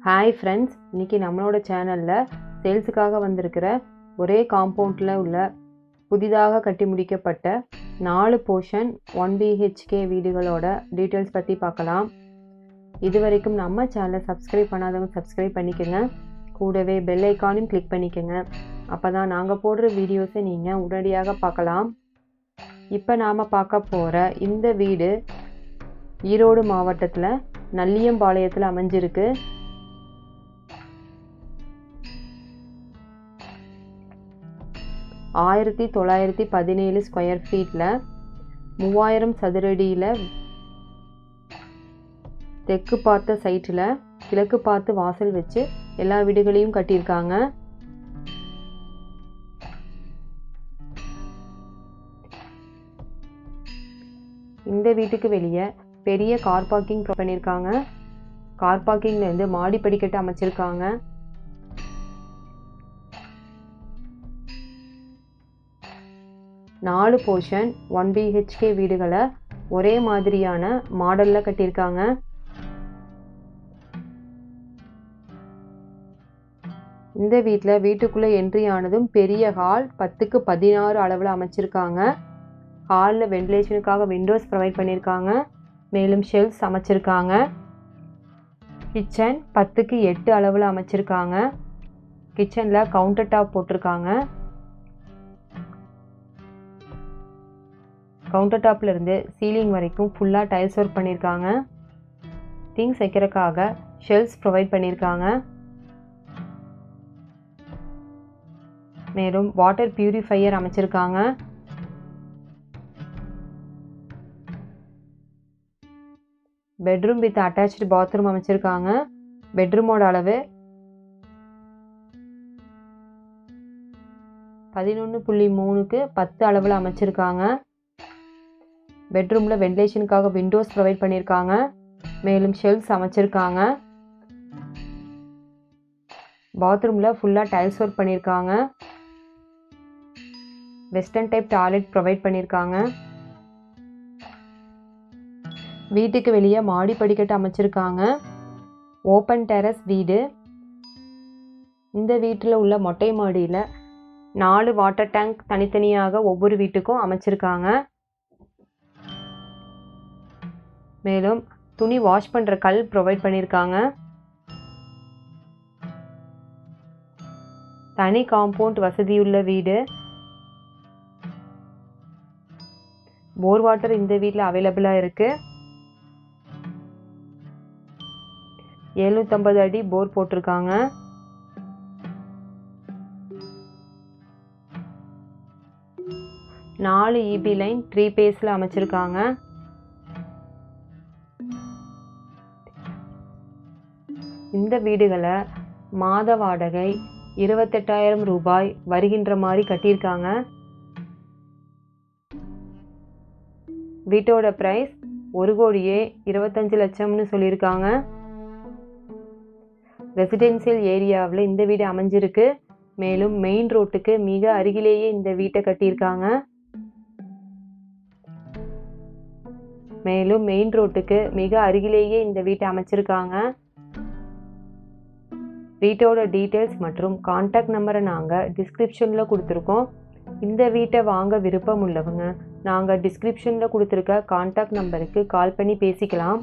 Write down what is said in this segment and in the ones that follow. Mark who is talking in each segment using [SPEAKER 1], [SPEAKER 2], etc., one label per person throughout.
[SPEAKER 1] hi friends இன்றைக்கி நம்மளோட சேனலில் சேல்ஸுக்காக வந்திருக்கிற ஒரே காம்பவுண்டில் உள்ள புதிதாக கட்டி முடிக்கப்பட்ட நாலு போர்ஷன் ஒன் பிஹெச்கே வீடுகளோட டீட்டெயில்ஸ் பற்றி பார்க்கலாம் இது வரைக்கும் நம்ம சேனலை சப்ஸ்கிரைப் பண்ணாதவங்க சப்ஸ்கிரைப் பண்ணிக்கோங்க கூடவே பெல் ஐக்கானையும் கிளிக் பண்ணிக்கோங்க அப்போ தான் நாங்கள் போடுற வீடியோஸை நீங்கள் உடனடியாக பார்க்கலாம் இப்போ நாம் பார்க்க போகிற இந்த வீடு ஈரோடு மாவட்டத்தில் நல்லியம்பாளையத்தில் அமைஞ்சிருக்கு ஆயிரத்தி தொள்ளாயிரத்தி பதினேழு ஸ்கொயர் ஃபீட்டில் மூவாயிரம் சதுரடியில் தெற்கு பார்த்த சைட்டில் கிழக்கு பார்த்து வாசல் வச்சு எல்லா வீடுகளையும் கட்டியிருக்காங்க இந்த வீட்டுக்கு வெளியே பெரிய கார் பார்க்கிங் பண்ணியிருக்காங்க கார் பார்க்கிங்லேருந்து மாடி படிக்கட்டு அமைச்சிருக்காங்க நாலு போர்ஷன் ஒன் பிஹெச்கே வீடுகளை ஒரே மாதிரியான மாடலில் கட்டியிருக்காங்க இந்த வீட்டில் வீட்டுக்குள்ளே என்ட்ரி ஆனதும் பெரிய ஹால் பத்துக்கு பதினாறு அளவில் அமைச்சிருக்காங்க ஹாலில் வென்டிலேஷனுக்காக விண்டோஸ் ப்ரொவைட் பண்ணியிருக்காங்க மேலும் ஷெல்ஃப்ஸ் அமைச்சிருக்காங்க கிச்சன் பத்துக்கு எட்டு அளவில் அமைச்சிருக்காங்க கிச்சனில் கவுண்டர் டாப் போட்டிருக்காங்க கவுண்டர் டாப்ல இருந்து சீலிங் வரைக்கும் ஃபுல்லாக டைல்ஸ் ஒர்க் பண்ணியிருக்காங்க திங்ஸ் வைக்கிறதுக்காக ஷெல்ஃப்ஸ் ப்ரொவைட் பண்ணியிருக்காங்க மேலும் வாட்டர் பியூரிஃபையர் அமைச்சிருக்காங்க பெட்ரூம் வித் அட்டாச்சு பாத்ரூம் அமைச்சிருக்காங்க பெட்ரூமோட அளவு பதினொன்று புள்ளி மூணுக்கு பத்து அளவில் அமைச்சிருக்காங்க பெட்ரூமில் வென்டிலேஷனுக்காக விண்டோஸ் ப்ரொவைட் பண்ணியிருக்காங்க மேலும் ஷெல்ஃப்ஸ் அமைச்சிருக்காங்க பாத்ரூமில் ஃபுல்லாக டைல்ஸ் ஒர்க் பண்ணியிருக்காங்க வெஸ்டர்ன் டைப் டாய்லெட் ப்ரொவைட் பண்ணியிருக்காங்க வீட்டுக்கு வெளியே மாடி படிக்கட்டு அமைச்சிருக்காங்க ஓப்பன் டெரஸ் வீடு இந்த வீட்டில் உள்ள மொட்டை மாடியில் நாலு வாட்டர் டேங்க் தனித்தனியாக ஒவ்வொரு வீட்டுக்கும் அமைச்சிருக்காங்க மேலும் துணி வாஷ் பண்ணுற கல் ப்ரொவைட் பண்ணியிருக்காங்க தனி காம்பவுண்ட் வசதியுள்ள வீடு போர் வாட்டர் இந்த வீட்டில் அவைலபிளாக இருக்குது எழுநூற்றம்பது அடி போர் போட்டிருக்காங்க நாலு இபி லைன் த்ரீ பேஸில் அமைச்சிருக்காங்க இந்த வீடுகளை மாத வாடகை இருபத்தெட்டாயிரம் ரூபாய் வருகின்ற மாதிரி கட்டியிருக்காங்க வீட்டோட ப்ரைஸ் ஒரு கோடியே இருபத்தஞ்சு லட்சம்னு சொல்லியிருக்காங்க ரெசிடென்சியல் ஏரியாவில் இந்த வீடு அமைஞ்சிருக்கு மேலும் மெயின் ரோட்டுக்கு மிக அருகிலேயே இந்த வீட்டை கட்டியிருக்காங்க மேலும் மெயின் ரோட்டுக்கு மிக அருகிலேயே இந்த வீட்டை அமைச்சிருக்காங்க வீட்டோட டீட்டெயில்ஸ் மற்றும் காண்டாக்ட் நம்பரை நாங்கள் டிஸ்கிரிப்ஷனில் கொடுத்துருக்கோம் இந்த வீட்டை வாங்க விருப்பம் உள்ளவங்க நாங்கள் டிஸ்கிரிப்ஷனில் கொடுத்துருக்க காண்டாக்ட் நம்பருக்கு கால் பண்ணி பேசிக்கலாம்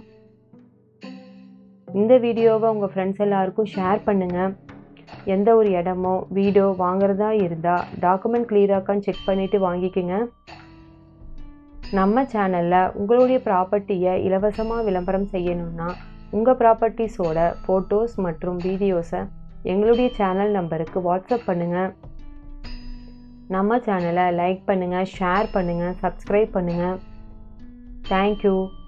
[SPEAKER 1] இந்த வீடியோவை உங்கள் ஃப்ரெண்ட்ஸ் எல்லாருக்கும் ஷேர் பண்ணுங்கள் எந்த ஒரு இடமோ வீடோ வாங்குறதா இருந்தால் டாக்குமெண்ட் கிளியராக்கான்னு செக் பண்ணிவிட்டு வாங்கிக்கோங்க நம்ம சேனலில் உங்களுடைய ப்ராப்பர்ட்டியை இலவசமாக விளம்பரம் செய்யணும்னா உங்கள் ப்ராப்பர்ட்டிஸோட ஃபோட்டோஸ் மற்றும் வீடியோஸை எங்களுடைய சேனல் நம்பருக்கு வாட்ஸ்அப் பண்ணுங்கள் நம்ம சேனலை லைக் பண்ணுங்கள் ஷேர் பண்ணுங்கள் சப்ஸ்கிரைப் பண்ணுங்கள் தேங்க்யூ